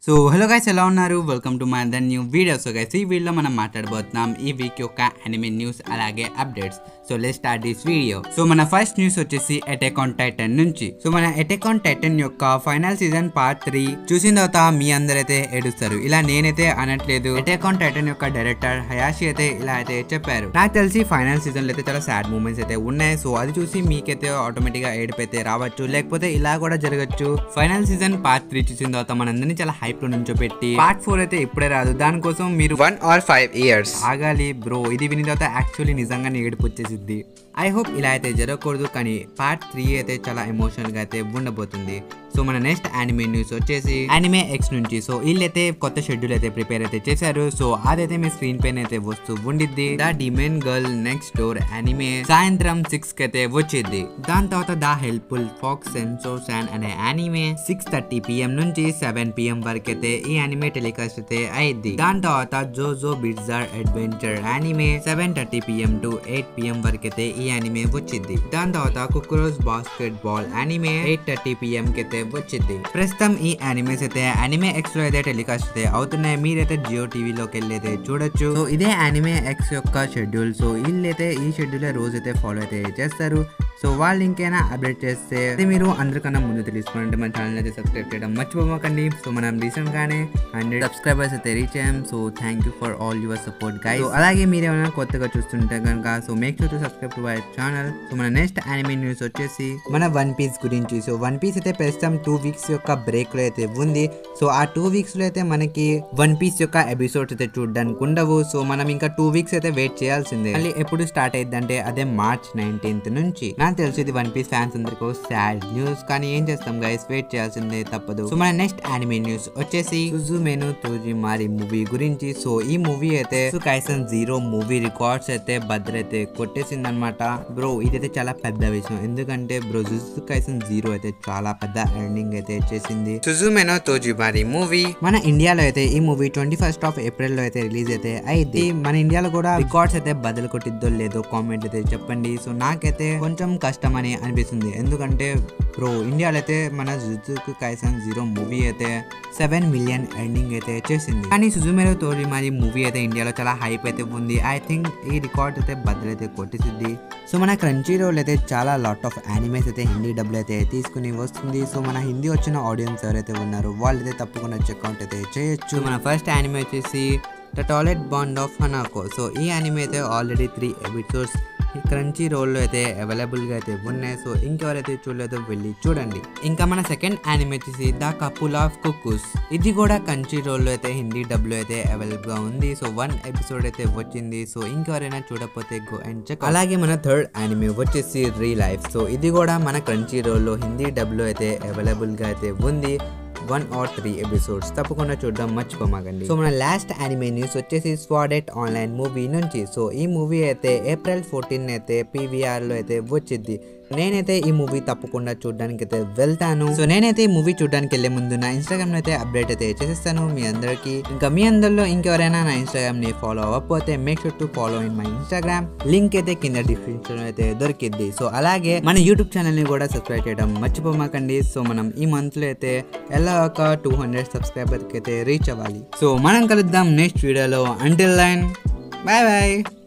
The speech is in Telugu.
సో హలో గైస్ ఎలా ఉన్నారు welcome to my then new video so guys ఈ వీడియోలో మనం మాట్లాడబోతున్నాం ఈ వీక్ యొక్క అనిమే న్యూస్ అలాగే updates so let start this video so మన ఫస్ట్ న్యూస్ వచ్చేసి అటాక్ ఆన్ టైటన్ నుంచి సో మన అటాక్ ఆన్ టైటన్ యొక్క ఫైనల్ సీజన్ పార్ట్ త్రీ చూసిన తర్వాత మీ అందరైతే ఏడుస్తారు ఇలా నేనైతే అనట్లేదు అటాక్ ఆన్ టైటన్ యొక్క డైరెక్టర్ హయాషి అయితే ఇలా అయితే చెప్పారు నాకు తెలిసి ఫైనల్ సీజన్ లో అయితే చాలా సాడ్ మూమెంట్స్ అయితే ఉన్నాయి సో అది చూసి మీకైతే ఆటోమేటిక్ గా ఏడుపు అయితే రావచ్చు లేకపోతే ఇలా కూడా జరగచ్చు ఫైనల్ సీజన్ పార్ట్ త్రీ చూసిన తర్వాత మనందరినీ చాలా హైప్ లో నుంచోపెట్టి పార్ట్ ఫోర్ అయితే ఇప్పుడే రాదు దానికోసం మీరు వన్ ఆర్ ఫైవ్ ఇయర్స్ ఆగాలి బ్రో ఇది విని తర్వాత యాక్చువల్లీ నిజంగా ఏడుపు వచ్చేసిద్ది ఐ హోప్ ఇలా అయితే జరగకూడదు కానీ పార్ట్ త్రీ అయితే చాలా ఎమోషనల్ గా అయితే ఉండబోతుంది సో మన నెక్స్ట్ యానిమే న్యూస్ వచ్చేసి యానిమే ఎక్స్ నుంచి సో వీళ్ళైతే కొత్త షెడ్యూల్ అయితే ప్రిపేర్ అయితే చేశారు సో అదైతే మీ స్క్రీన్ పైన అయితే వస్తూ ఉండిద్ది the demon girl next door anime సాయంత్రం సిక్స్ కి అయితే వచ్చింది దాని తర్వాత the helpful fox Senko san అనే యానిమే సిక్స్ థర్టీ పిఎం నుంచి సెవెన్ పిఎం వరకు అయితే ఈ యానిమే టెలికాస్ట్ అయితే అయింది దాని తర్వాత JoJo bizarre adventure anime seven thirty PM to eight PM వరకు అయితే ఈ యానిమే వచ్చింది దాని తర్వాత Kuroko's basketball anime eight thirty PM కి అయితే వచ్చింది ప్రస్తుతం ఈ యానిమేస్ అయితే యానిమే ఎక్స్ లో అయితే టెలికాస్ట్ అయితే అవుతున్నాయి మీరైతే జియో టీవీలోకి వెళ్ళి అయితే చూడొచ్చు సో ఇదే యానిమే ఎక్స్ యొక్క షెడ్యూల్ సో వీళ్ళైతే ఈ షెడ్యూల్ రోజు అయితే ఫాలో అయితే చేస్తారు సో వాళ్ళు ఇంకైనా అప్డేట్ చేస్తే అది మీరు అందరికన్నా ముందు తెలుసుకోవాలంటే మన ఛానల్ అయితే సబ్స్క్రైబ్ చేయడం మర్చిపోకండి సో మనం రీసెంట్ గానే హండ్రెడ్ సబ్స్క్రైబర్స్ అయితే రీచ్ అయ్యాం so thank you for all your support guys అలాగే మీరు ఏమైనా కొత్తగా చూస్తుంటే కనుక so make sure to subscribe to our channel so మన నెక్స్ట్ యానిమే న్యూస్ వచ్చేసి మన వన్ పీస్ గురించి సో వన్ పీస్ అయితే ప్రస్తుతం టూ వీక్స్ యొక్క బ్రేక్ లో అయితే ఉంది సో ఆ టూ వీక్స్ లో అయితే మనకి వన్ పీస్ యొక్క ఎపిసోడ్స్ అయితే చూడడానికి ఉండవు సో మనం ఇంకా టూ వీక్స్ అయితే వెయిట్ చేయాల్సిందే మళ్ళీ ఎప్పుడు స్టార్ట్ అయ్యిందంటే అదే మార్చ్ నైన్టీన్త్ నుంచి నాకు తెలిసి ఇది వన్ పీస్ ఫ్యాన్స్ అందరికీ సాడ్ న్యూస్ కానీ ఏం చేస్తాం గైస్ వెయిట్ చేయాల్సిందే తప్పదు సో మన నెక్స్ట్ యానిమే న్యూస్ వచ్చేసి సుజుమేను తోజి మారి మూవీ గురించి సో ఈ మూవీ అయితే కైసన్ జీరో మూవీ రికార్డ్స్ అయితే భద్రైతే కొట్టేసింది అనమాట బ్రో ఇదైతే చాలా పెద్ద విషయం ఎందుకంటే బ్రో జుజు కైసన్ జీరో అయితే చాలా పెద్ద ఎర్నింగ్ అయితే చేసింది సుజుమెనో తోజిబారి మూవీ మన ఇండియాలో అయితే ఈ movie twenty first of April లో అయితే రిలీజ్ అయితే అయింది మన ఇండియాలో కూడా రికార్డ్స్ అయితే బదులు కొట్టిద్దో లేదో కామెంట్ అయితే చెప్పండి సో నాకైతే కొంచెం కష్టం అని అనిపిస్తుంది ఎందుకంటే బ్రో ఇండియాలో అయితే మన జుజుకు కైసన్ జీరో మూవీ అయితే సెవెన్ మిలియన్ ఎర్నింగ్ అయితే చేసింది కానీ సుజుమేరో తోడి మరి మూవీ అయితే ఇండియాలో చాలా హైప్ అయితే ఉంది ఐ థింక్ ఈ రికార్డ్ అయితే బదులు అయితే కొట్టేసిద్ది సో మన క్రంచీ రోల్ అయితే చాలా లాట్ ఆఫ్ యానిమేస్ అయితే హిందీ డబ్బులు అయితే తీసుకుని వస్తుంది సో మన హిందీ వచ్చిన ఆడియన్స్ ఎవరైతే ఉన్నారో వాళ్ళైతే తప్పకుండా చెక్అవుట్ అయితే చేయొచ్చు మన ఫస్ట్ యానిమే వచ్చేసి the toilet bound of Hanako so ఈ యానిమే అయితే ఆల్రెడీ త్రీ ఎపిసోడ్స్ క్రంచీ రోల్లో అయితే అవైలబుల్గా అయితే ఉన్నాయి సో ఇంకెవరైతే చూడలేదో వెళ్ళి చూడండి ఇంకా మన సెకండ్ యానిమే వచ్చేసి ద కపుల్ ఆఫ్ కుక్కూస్ ఇది కూడా కంచి రోల్లో అయితే హిందీ డబ్లో అయితే అవైలబుల్గా ఉంది సో వన్ ఎపిసోడ్ అయితే వచ్చింది సో ఇంకెవరైనా చూడకపోతే గో అండ్ చెక్ అలాగే మన థర్డ్ యానిమే వచ్చేసి రీ లైఫ్ సో ఇది కూడా మన క్రంచీ రోల్లో హిందీ డబ్లో అయితే అవైలబుల్గా అయితే ఉంది వన్ ఆర్ త్రీ ఎపిసోడ్స్ తప్పకుండా చూడడం మర్చిపోమాకండి సో మన లాస్ట్ యానిమే న్యూస్ వచ్చేసి స్వాడెట్ ఆన్లైన్ మూవీ నుంచి సో ఈ మూవీ అయితే ఏప్రిల్ ఫోర్టీన్ అయితే పీవీఆర్ లో అయితే వచ్చింది నేనైతే ఈ మూవీ తప్పకుండా చూడడానికి అయితే వెళ్తాను సో నేనైతే ఈ మూవీ చూడడానికి వెళ్ళే ముందు నా ఇన్స్టాగ్రామ్ అయితే అప్డేట్ అయితే చేసేస్తాను మీ అందరికి ఇంకా మీ అందరిలో ఇంకెవరైనా నా ఇన్స్టాగ్రామ్ ని ఫాలో అవ్వకపోతే make sure to follow in my Instagram link అయితే కింద డిస్క్రిప్షన్ అయితే దొరికిద్ది సో అలాగే మన యూట్యూబ్ ఛానల్ ని కూడా సబ్స్క్రైబ్ చేయడం మర్చిపోమాకండి సో మనం ఈ మంత్ లో అయితే ఎలా ఒక టూ హండ్రెడ్ సబ్స్క్రైబర్ కి అయితే రీచ్ అవ్వాలి సో మనం కలుద్దాం నెక్స్ట్ వీడియోలో అంటిల్ లైన్ బాయ్ బాయ్